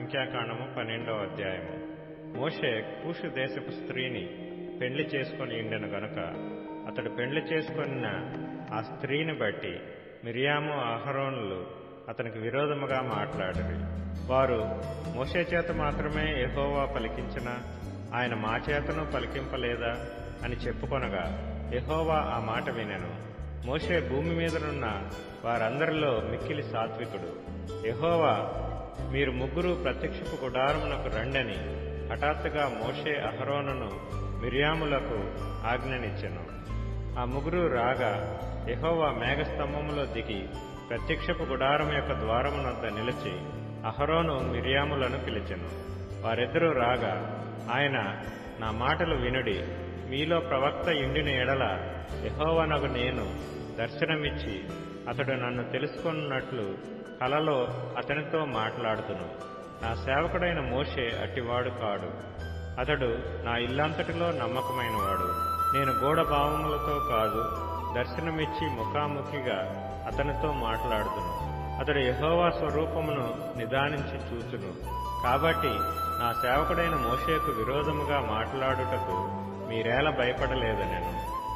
సంఖ్యాకాండము పన్నెండవ అధ్యాయము మోషే కూషు దేశపు స్త్రీని పెండ్లి చేసుకొని ఉండెను గనుక అతడు పెండ్లి చేసుకొనిన ఆ స్త్రీని బట్టి మిరియాము అహరోనులు అతనికి విరోధముగా మాట్లాడిరి వారు మోషే చేత మాత్రమే యెహోవా పలికించిన ఆయన మా చేతను పలికింపలేదా అని చెప్పుకొనగా యెహోవా ఆ మాట వినెను మోషే భూమి మీదనున్న వారందరిలో మిక్కిలి సాత్వికుడు యెహోవా మీరు ముగ్గురు ప్రత్యక్షపు గుడారమునకు రండని హఠాత్తుగా మోషే అహరోనును మిర్యాములకు ఆజ్ఞనిచ్చెను ఆ ముగ్గురు రాగా యెహోవా మేఘస్తంభములో దిగి ప్రత్యక్షపు గుడారం యొక్క ద్వారమునొద్ద నిలిచి అహరోను మిర్యాములను పిలిచెను వారిద్దరూ రాగా ఆయన నా మాటలు వినుడి మీలో ప్రవక్త ఇండిన ఎడల యెహోవనగు నేను దర్శనమిచ్చి అతడు నన్ను తెలుసుకున్నట్లు కలలో అతనితో మాట్లాడుతును నా సేవకుడైన మోషే అట్టివాడు కాడు అతడు నా ఇల్లంతటిలో నమ్మకమైనవాడు నేను గూఢ భావములతో కాదు దర్శనమిచ్చి ముఖాముఖిగా అతనితో మాట్లాడుతును అతడు యహోవా స్వరూపమును నిదానించి చూచును కాబట్టి నా సేవకుడైన మోషేకు విరోధముగా మాట్లాడుటకు మీరేల భయపడలేదనెను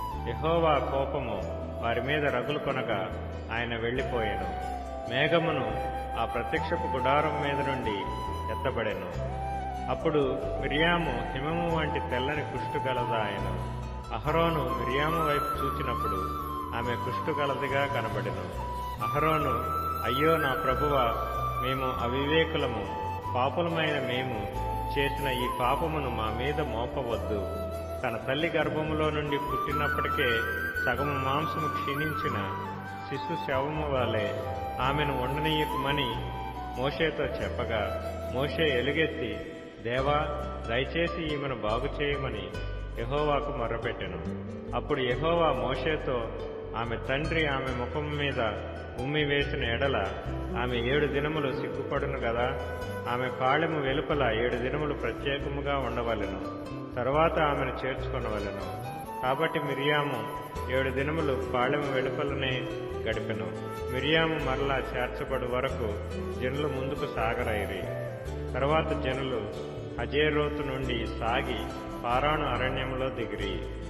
యహోవా కోపము వారి మీద రగులు కొనగా ఆయన వెళ్లిపోయాను మేఘమును ఆ ప్రత్యక్షపు గుడారం మీద నుండి ఎత్తబడెను అప్పుడు మిరియాము హిమము వంటి తెల్లని కుష్టు గలదాయను అహరోను మిరియాము వైపు చూచినప్పుడు ఆమె కుష్టు గలదిగా కనబడెను అహరోను అయ్యో నా ప్రభువ మేము అవివేకులము పాపులమైన మేము చేసిన ఈ పాపమును మా మీద మోపవద్దు తన తల్లి గర్భములో నుండి పుట్టినప్పటికే సగము మాంసము క్షీణించిన శిశు శవము వలె ఆమెను ఉండనీయకుమని మోషేతో చెప్పగా మోషే ఎలుగెత్తి దేవా దయచేసి ఈమెను బాగు చేయమని యహోవాకు మొర్రపెట్టెను అప్పుడు యహోవా మోషేతో ఆమె తండ్రి ఆమె ముఖం మీద ఉమ్మి వేసిన ఎడల ఆమె ఏడు దినములు సిగ్గుపడును గదా ఆమె పాళెము వెలుపల ఏడు దినములు ప్రత్యేకముగా ఉండవలెను తరువాత ఆమెను చేర్చుకొనవలెను కాబట్టి మిరియాము ఏడు దినములు పాళెము వెలుపలనే గడిపెను మిరియాము మరలా చేర్చబడు వరకు జనులు ముందుకు సాగరైరి తర్వాత జనులు హజేరోతు నుండి సాగి పారాను అరణ్యంలో దిగిరి